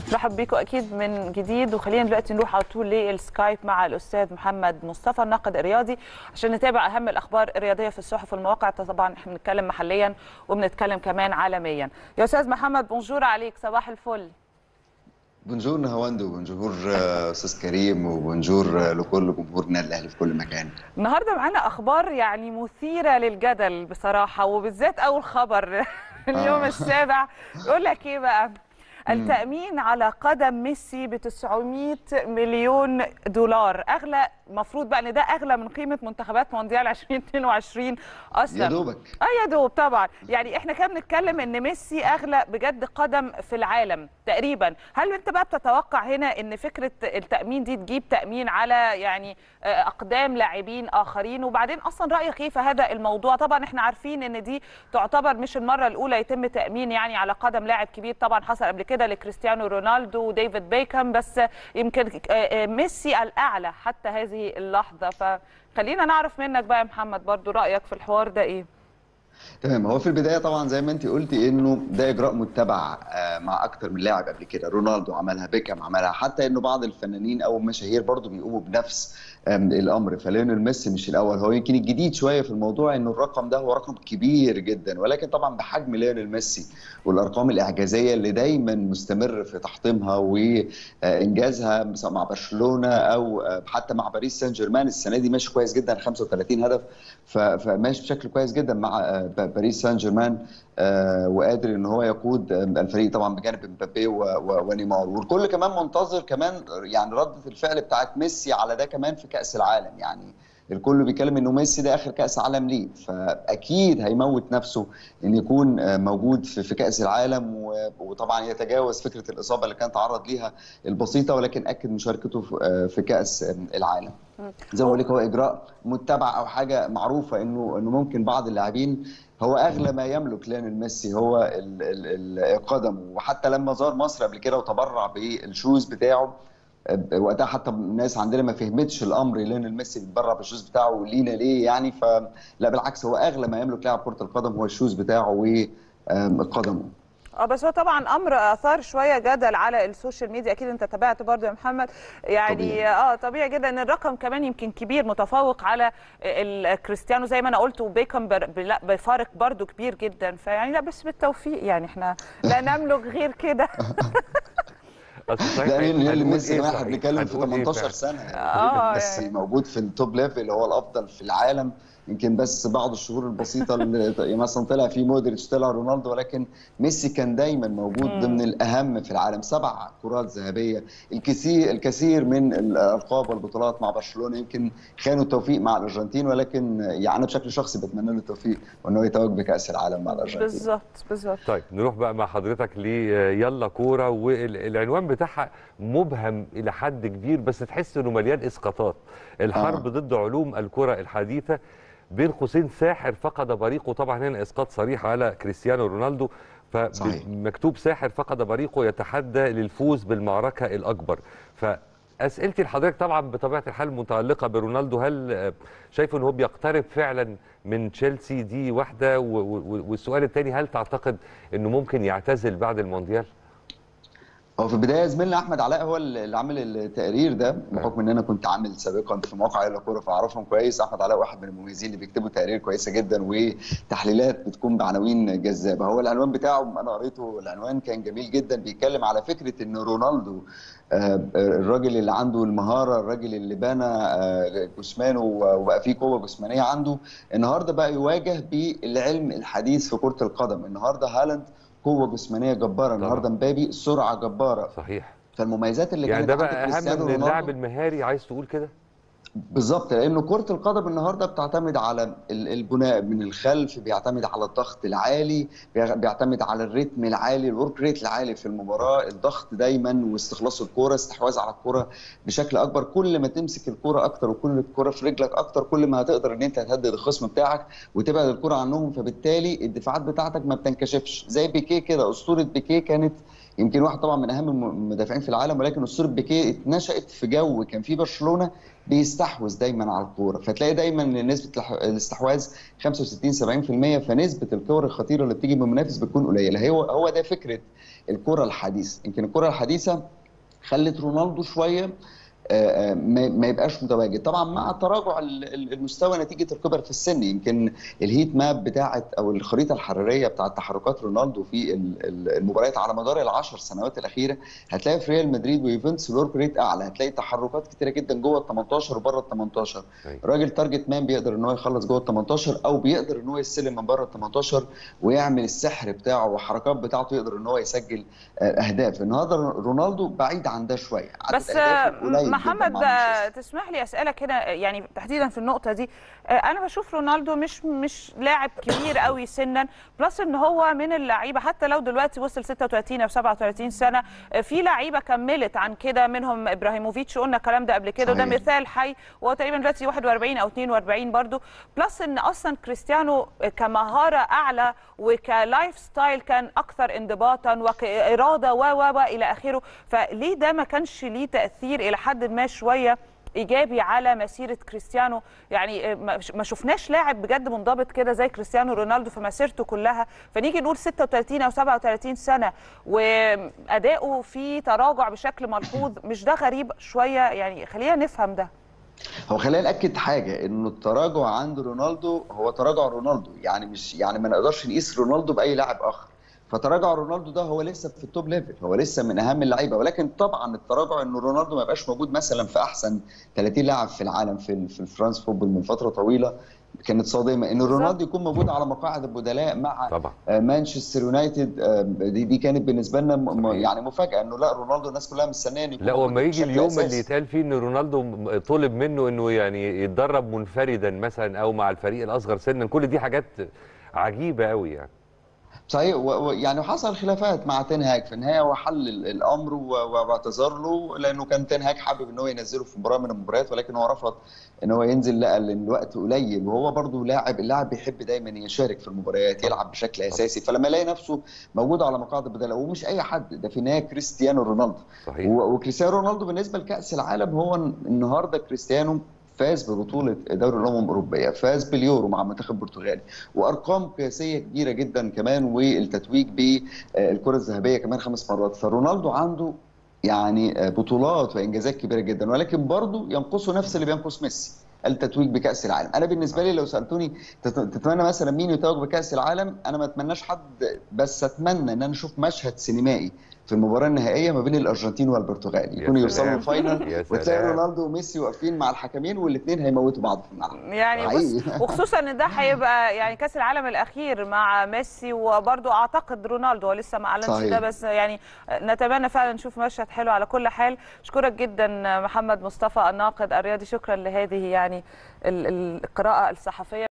نرحب بيكم اكيد من جديد وخلينا دلوقتي نروح على طول للسكايب مع الاستاذ محمد مصطفى الناقد الرياضي عشان نتابع اهم الاخبار الرياضيه في الصحف والمواقع طبعا احنا بنتكلم محليا وبنتكلم كمان عالميا يا استاذ محمد بونجور عليك صباح الفل بونجور نهاوند وبونجور استاذ كريم وبونجور لكل جمهور النادي الاهلي في كل مكان النهارده معانا اخبار يعني مثيره للجدل بصراحه وبالذات اول خبر اليوم آه. السابع يقول لك ايه بقى التأمين على قدم ميسي ب 900 مليون دولار أغلى المفروض بقى إن ده أغلى من قيمة منتخبات مونديال 2022 أصلا يا دوبك اه يا دوب طبعا يعني احنا كنا بنتكلم ان ميسي اغلى بجد قدم في العالم تقريبا هل انت بقى بتتوقع هنا ان فكره التامين دي تجيب تامين على يعني آه، اقدام لاعبين اخرين وبعدين اصلا رايك ايه في هذا الموضوع طبعا احنا عارفين ان دي تعتبر مش المره الاولى يتم تامين يعني على قدم لاعب كبير طبعا حصل قبل كده لكريستيانو رونالدو وديفيد بيكهام بس يمكن آه، آه، ميسي الاعلى حتى هذه اللحظه فخلينا نعرف منك بقى يا محمد برضو رايك في الحوار ده ايه تمام هو في البدايه طبعا زي ما انت قلتي انه ده اجراء متبع آه، مع اكتر من لاعب قبل كده رونالدو عملها بيكهام عملها حتى انه بعض الفنانين او المشاهير برضو بيقوموا بنفس آم، الامر فليونيل ميسي مش الاول هو يمكن الجديد شويه في الموضوع انه الرقم ده هو رقم كبير جدا ولكن طبعا بحجم ليونيل ميسي والارقام الاعجازيه اللي دايما مستمر في تحطيمها وانجازها سواء مع برشلونه او آه، حتى مع باريس سان جيرمان السنه دي ماشي كويس جدا 35 هدف ف- فماشي بشكل كويس جدا مع آه، ب- باريس سان جيرمان آه، وقادر ان هو يقود آه، الفريق طبعا بجانب مبابي و- و- ونيمار والكل كمان منتظر كمان يعني رده الفعل بتاعت ميسي على ده كمان في كاس العالم يعني الكل بيتكلم انه ميسي ده اخر كاس عالم ليه فاكيد هيموت نفسه ان يكون آه، موجود في في كاس العالم و- وطبعا يتجاوز فكره الاصابه اللي كان تعرض ليها البسيطه ولكن اكد مشاركته في- آه، في كاس آه، العالم زي ما بقول لك هو اجراء متبع او حاجه معروفه انه انه ممكن بعض اللاعبين هو اغلى ما يملك ليونيل ميسي هو ال- ال- القدم وحتى لما زار مصر قبل كده وتبرع بالشوز بتاعه آه، وقتها حتى الناس عندنا ما فهمتش الامر ليونيل ميسي بيتبرع بالشوز بتاعه لينا ليه يعني فلا بالعكس هو اغلى ما يملك لاعب كره القدم هو الشوز بتاعه وقدمه اه بس هو طبعا امر اثار شويه جدل على السوشيال ميديا اكيد انت تابعت برضه يا محمد يعني طبيعي. اه طبيعي جدا ان الرقم كمان يمكن كبير متفوق على ال- كريستيانو زي ما انا قلت وبيكم بر- لا بفارق برضه كبير جدا فيعني لا بس بالتوفيق يعني احنا لا نملك غير كده أصل صحيح لا ليونيل هنقول ميسي إيه كمان احنا صحيح؟ بنتكلم في هنقول إيه 18 فعلا؟ سنه آه، يعني ميسي يعني. موجود في التوب ليفل اللي هو الافضل في العالم يمكن بس بعض الشهور البسيطه اللي مثلا طلع فيه مودريتش طلع رونالدو ولكن ميسي كان دايما موجود ضمن الاهم في العالم سبع كرات ذهبيه الكثير الكثير من الالقاب والبطولات مع برشلونه يمكن خانوا التوفيق مع الارجنتين ولكن يعني انا بشكل شخصي بتمنى له التوفيق وانه يتوج بكاس العالم مع الارجنتين بالظبط بالظبط طيب نروح بقى مع حضرتك ل يلا كوره والعنوان بتاعها مبهم الى حد كبير بس تحس انه مليان اسقاطات الحرب آه. ضد علوم الكره الحديثه بين قوسين ساحر فقد بريقه طبعا هنا اسقاط صريح على كريستيانو رونالدو صحيح. فمكتوب ساحر فقد بريقه يتحدى للفوز بالمعركه الاكبر فاسئلتي لحضرتك طبعا بطبيعه الحال متعلقه برونالدو هل آه، شايف ان هو بيقترب فعلا من تشيلسي دي واحده و- و- والسؤال الثاني هل تعتقد انه ممكن يعتزل بعد المونديال هو في البدايه زميلنا احمد علاء هو اللي عامل التقرير ده بحكم ان انا كنت عامل سابقا في موقع يلا كوره فاعرفهم كويس احمد علاء واحد من المميزين اللي بيكتبوا تقارير كويسه جدا وتحليلات بتكون بعناوين جذابه هو العنوان بتاعه انا قريته العنوان كان جميل جدا بيتكلم على فكره ان رونالدو آه، الراجل اللي عنده المهاره الراجل اللي بنى آه، جسمانه وبقى فيه قوه جسمانيه عنده النهارده بقى يواجه بالعلم الحديث في كره القدم النهارده هالاند قوه جسمانيه جباره النهارده مبابي سرعه جباره صحيح فالمميزات اللي يعني كانت ده عند بقى اهم كريستيانو من اللاعب رونالدو المهاري عايز تقول كده بالظبط لانه كره القدم النهارده بتعتمد على ال- البناء من الخلف بيعتمد على الضغط العالي بيع- بيعتمد على الريتم العالي الورك ريت العالي في المباراه الضغط دايما واستخلاص الكوره استحواذ على الكوره بشكل اكبر كل ما تمسك الكوره اكتر وكل الكوره في رجلك اكتر كل ما هتقدر ان انت تهدد الخصم بتاعك وتبعد الكوره عنهم فبالتالي الدفاعات بتاعتك ما بتنكشفش زي بيكيه كده اسطوره بيكيه كانت يمكن واحد طبعا من اهم المدافعين في العالم ولكن اسطوره بيكيه اتنشأت في جو كان في برشلونه بيستحوذ دايما على الكوره فتلاقي دايما نسبه الاستحواذ 65 70% فنسبه الكور الخطيره اللي بتيجي من المنافس بتكون قليله هو هو ده فكره الكره الحديثه يمكن الكره الحديثه خلت رونالدو شويه ما يبقاش متواجد طبعا مع تراجع المستوى نتيجه الكبر في السن يمكن الهيت ماب بتاعه او الخريطه الحراريه بتاعه تحركات رونالدو في المباريات على مدار العشر سنوات الاخيره هتلاقي في ريال مدريد ويوفنتوس الورك ريت اعلى هتلاقي تحركات كتيره جدا جوه ال 18 وبره ال 18 راجل تارجت مان بيقدر ان هو يخلص جوه ال 18 او بيقدر ان هو يستلم من بره ال 18 ويعمل السحر بتاعه والحركات بتاعته يقدر ان هو يسجل اهداف النهارده رونالدو بعيد عن ده شويه بس محمد تسمح لي اسالك هنا يعني تحديدا في النقطه دي انا بشوف رونالدو مش مش لاعب كبير قوي سنا بلس ان هو من اللعيبه حتى لو دلوقتي وصل 36 او 37 سنه في لعيبه كملت عن كده منهم ابراهيموفيتش قلنا الكلام ده قبل كده وده مثال حي وهو تقريبا دلوقتي 41 او 42 برضو بلس ان اصلا كريستيانو كمهاره اعلى وكلايف ستايل كان اكثر انضباطا وكاراده و و الى اخره فليه ده ما كانش ليه تاثير الى حد ما شويه ايجابي على مسيره كريستيانو يعني ما شفناش لاعب بجد منضبط كده زي كريستيانو رونالدو في مسيرته كلها فنيجي نقول 36 او 37 سنه واداؤه في تراجع بشكل ملحوظ مش ده غريب شويه يعني خلينا نفهم ده هو خلينا ناكد حاجه انه التراجع عند رونالدو هو تراجع رونالدو يعني مش يعني ما نقدرش نقيس رونالدو باي لاعب اخر فتراجع رونالدو ده هو لسه في التوب ليفل هو لسه من اهم اللعيبه ولكن طبعا التراجع ان رونالدو ما يبقاش موجود مثلا في احسن 30 لاعب في العالم في في الفرنس فوتبول من فتره طويله كانت صادمه ان رونالدو يكون موجود على مقاعد البدلاء مع طبعا. مانشستر يونايتد دي, دي كانت بالنسبه لنا يعني مفاجاه انه لا رونالدو الناس كلها مستنيه ان لا وما يجي اليوم اللي يتقال فيه ان رونالدو طلب منه انه يعني يتدرب منفردا مثلا او مع الفريق الاصغر سنا كل دي حاجات عجيبه قوي يعني صحيح ويعني حصل خلافات مع تنهاج في النهايه هو حل الامر واعتذر له لانه كان تنهاج حابب ان هو ينزله في مباراه من المباريات ولكن هو رفض ان هو ينزل لقى ان الوقت قليل وهو برده لاعب اللاعب بيحب دايما يشارك في المباريات يلعب بشكل اساسي فلما يلاقي نفسه موجود على مقاعد البدلاء ومش اي حد ده في النهايه كريستيانو رونالدو صحيح. وكريستيانو رونالدو بالنسبه لكاس العالم هو النهارده كريستيانو فاز ببطوله دوري الامم الاوروبيه فاز باليورو مع المنتخب البرتغالي وارقام قياسيه كبيره جدا كمان والتتويج بالكره الذهبيه كمان خمس مرات فرونالدو عنده يعني بطولات وانجازات كبيره جدا ولكن برضه ينقصه نفس اللي بينقص ميسي التتويج بكاس العالم انا بالنسبه لي لو سالتوني تتمنى مثلا مين يتوج بكاس العالم انا ما اتمناش حد بس اتمنى ان انا اشوف مشهد سينمائي في المباراه النهائيه ما بين الارجنتين والبرتغال يكونوا يوصلوا الفاينل وتلاقي رونالدو وميسي واقفين مع الحكمين والاثنين هيموتوا بعض في الملعب يعني بص وخصوصا ان ده هيبقى يعني كاس العالم الاخير مع ميسي وبرده اعتقد رونالدو هو لسه ما اعلنش ده بس يعني نتمنى فعلا نشوف مشهد حلو على كل حال اشكرك جدا محمد مصطفى الناقد الرياضي شكرا لهذه يعني القراءه الصحفيه